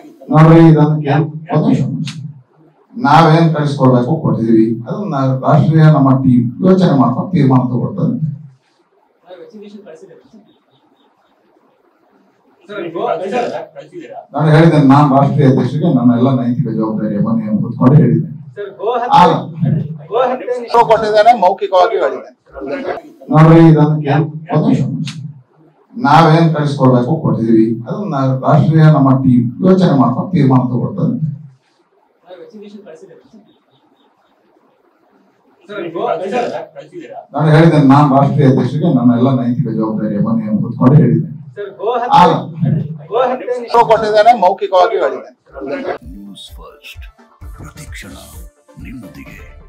ನೋಡ್ರಿ ಇದೊಂದು ಕ್ಯಾಂಪ್ ಒಂದು ನಿಮಿಷ, ಒಂದು ನಿಮಿಷ. ನಾವೇನ್ ಕಳಿಸ್ಕೊಡ್ಬೇಕು ಕೊಟ್ಟಿದೀವಿ ಅದನ್ನ ರಾಷ್ಟ್ರೀಯ ನಮ್ಮ ಟೀಮ್ ಯೋಚನೆ ಮಾಡ್ಕೊಂಡು ತೀರ್ಮಾನ ತಗೊಳ್ತದೆ ನಾನು ಹೇಳಿದ್ದೇನೆ ನಾನು ರಾಷ್ಟ್ರೀಯ ಅಧ್ಯಕ್ಷರಿಗೆ ನನ್ನ ಎಲ್ಲ ನೈತಿಕ ಜವಾಬ್ದಾರಿಯ ಮನೆ ಹೊತ್ಕೊಂಡು ಹೇಳಿದ್ದೇನೆ ಆಗ ಕೊಟ್ಟಿದ್ದೇನೆ ಮೌಖಿಕವಾಗಿ ಹೇಳಿದ್ದೇನೆ ನೋಡ್ರಿ ಇದೊಂದು ಕ್ಯಾಂಪ್ ಒಂದು ನಿಮಿಷ, ಒಂದು ನಿಮಿಷ. ನಾವೇನ್ ಕಳಿಸ್ಕೊಡ್ಬೇಕು ಕೊಟ್ಟಿದೀವಿ ಅದನ್ನ ರಾಷ್ಟ್ರೀಯ ನಮ್ಮ ಟೀಮ್ ಯೋಚನೆ ಮಾಡ್ಕೊಂಡು ತೀರ್ಮಾನ ತಗೊಳ್ತದೆ ನಾನು ಹೇಳಿದ್ದೇನೆ ನಾನು ರಾಷ್ಟ್ರೀಯ ಅಧ್ಯಕ್ಷರಿಗೆ ನನ್ನ ಎಲ್ಲ ನೈತಿಕ ಜವಾಬ್ದಾರಿಯ ಮನೆ ಹೊತ್ಕೊಂಡು ಹೇಳಿದ್ದೇನೆ ಆಗ ಕೊಟ್ಟಿದ್ದೇನೆ ಮೌಖಿಕವಾಗಿ ಹೇಳಿದ್ದೇನೆ ನ್ಯೂಸ್ ಫಸ್ಟ್ ಪ್ರತಿಕ್ಷಣ ನಿಮ್ಮೊಂದಿಗೆ